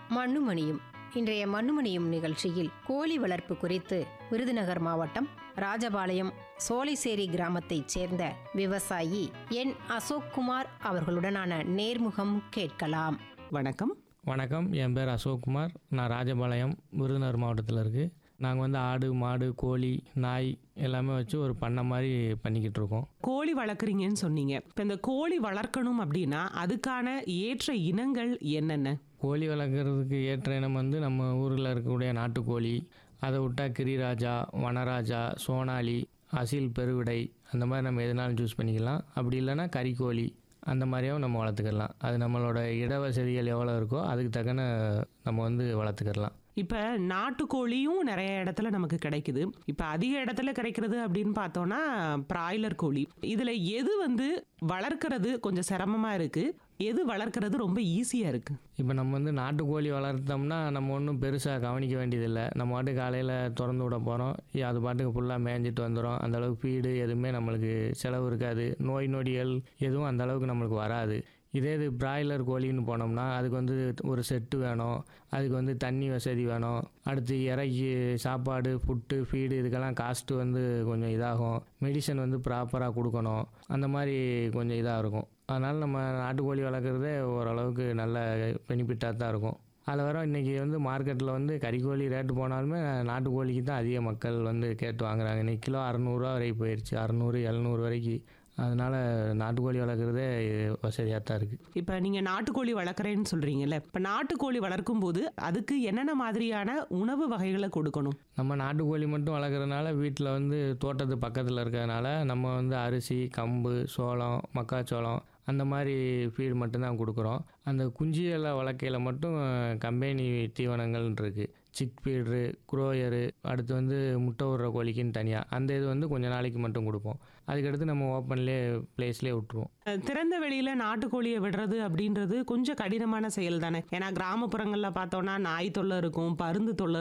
மண்ணுமணியும் இன்றைய மண்ணுமணியும் நிகழ்ச்சியில் கோழி வளர்ப்பு குறித்து விருதுநகர் மாவட்டம் ராஜபாளையம் சோலைசேரி கிராமத்தைச் சேர்ந்த விவசாயி என் அசோக்குமார் அவர்களுடனான நேர்முகம் கேட்கலாம் வணக்கம் வணக்கம் என் பேர் அசோக்குமார் நான் ராஜபாளையம் விருதுநகர் மாவட்டத்தில் இருக்குது நாங்கள் வந்து ஆடு மாடு கோழி நாய் எல்லாமே வச்சு ஒரு பண்ணை மாதிரி பண்ணிக்கிட்டு இருக்கோம் கோழி வளர்க்குறீங்கன்னு சொன்னீங்க இப்போ இந்த கோழி வளர்க்கணும் அப்படின்னா அதுக்கான ஏற்ற இனங்கள் என்னென்ன கோழி வளர்க்குறதுக்கு ஏற்ற இனம் வந்து நம்ம ஊரில் இருக்கக்கூடிய நாட்டுக்கோழி அதை விட்டா கிரிராஜா வனராஜா சோனாலி அசில் பெருவிடை அந்த மாதிரி நம்ம எதுனாலும் சூஸ் பண்ணிக்கலாம் அப்படி இல்லைன்னா கறிக்கோழி அந்த மாதிரியாவும் நம்ம வளர்த்துக்கலாம் அது நம்மளோட இட வசதிகள் எவ்வளோ இருக்கோ அதுக்கு தக்கன நம்ம வந்து வளர்த்துக்கலாம் இப்போ நாட்டுக்கோழியும் நிறைய இடத்துல நமக்கு கிடைக்குது இப்போ அதிக இடத்துல கிடைக்கிறது அப்படின்னு பார்த்தோம்னா பிராய்லர் கோழி இதில் எது வந்து வளர்க்கறது கொஞ்சம் சிரமமாக இருக்குது எது வளர்க்கறது ரொம்ப ஈஸியாக இருக்குது இப்போ நம்ம வந்து நாட்டுக்கோழி வளர்த்தோம்னா நம்ம ஒன்றும் பெருசாக கவனிக்க வேண்டியதில்லை நம்ம பாட்டு காலையில் திறந்து விட போகிறோம் அது பாட்டுக்கு ஃபுல்லாக மேய்ஞ்சிட்டு வந்துடும் அந்த அளவுக்கு ஃபீடு எதுவுமே நம்மளுக்கு செலவு இருக்காது நோய் நொடிகள் எதுவும் அந்த அளவுக்கு நம்மளுக்கு வராது இதே இது பிராய்லர் கோழின்னு போனோம்னா அதுக்கு வந்து ஒரு செட்டு வேணும் அதுக்கு வந்து தண்ணி வசதி வேணும் அடுத்து இறக்கி சாப்பாடு ஃபுட்டு ஃபீடு இதுக்கெல்லாம் காஸ்ட்டு வந்து கொஞ்சம் இதாகும் மெடிசன் வந்து ப்ராப்பராக கொடுக்கணும் அந்த மாதிரி கொஞ்சம் இதாக இருக்கும் அதனால் நம்ம நாட்டுக்கோழி வளர்க்குறதே ஓரளவுக்கு நல்ல பெனிஃபிட்டாக தான் இருக்கும் அதில் வர இன்றைக்கி வந்து மார்க்கெட்டில் வந்து கறிக்கோழி ரேட்டு போனாலுமே நாட்டுக்கோழிக்கு தான் அதிக மக்கள் வந்து கேட்டு வாங்குறாங்க இன்றைக்கி கிலோ அறநூறுவா வரைக்கும் போயிடுச்சு அறநூறு எழுநூறு வரைக்கும் அதனால் நாட்டுக்கோழி வளர்க்குறதே வசதியாக தான் இருக்குது இப்போ நீங்கள் நாட்டுக்கோழி வளர்க்குறேன்னு சொல்கிறீங்கல்ல இப்போ நாட்டுக்கோழி வளர்க்கும் போது அதுக்கு என்னென்ன மாதிரியான உணவு வகைகளை கொடுக்கணும் நம்ம நாட்டுக்கோழி மட்டும் வளர்க்குறதுனால வீட்டில் வந்து தோட்டத்து பக்கத்தில் இருக்கிறதுனால நம்ம வந்து அரிசி கம்பு சோளம் மக்காச்சோளம் அந்த மாதிரி ஃபீடு மட்டும்தான் கொடுக்குறோம் அந்த குஞ்சிகளை வளர்க்கையில் மட்டும் கம்பெனி தீவனங்கள் இருக்குது சிக் ஃபீட்ரு குரோயரு அடுத்து வந்து முட்டை விடுற கோழிக்குன்னு தனியாக அந்த இது வந்து கொஞ்ச நாளைக்கு மட்டும் கொடுப்போம் அதுக்கடுத்து நம்ம ஓப்பன்லேயே ப்ளேஸ்லேயே விட்ருவோம் அஹ் திறந்த வெளியில நாட்டுக்கோழியை விடுறது அப்படின்றது கொஞ்சம் கடினமான செயல் தானே ஏன்னா கிராமப்புறங்களில் பார்த்தோம்னா நாய் தொல்லை இருக்கும் பருந்து தொல்லை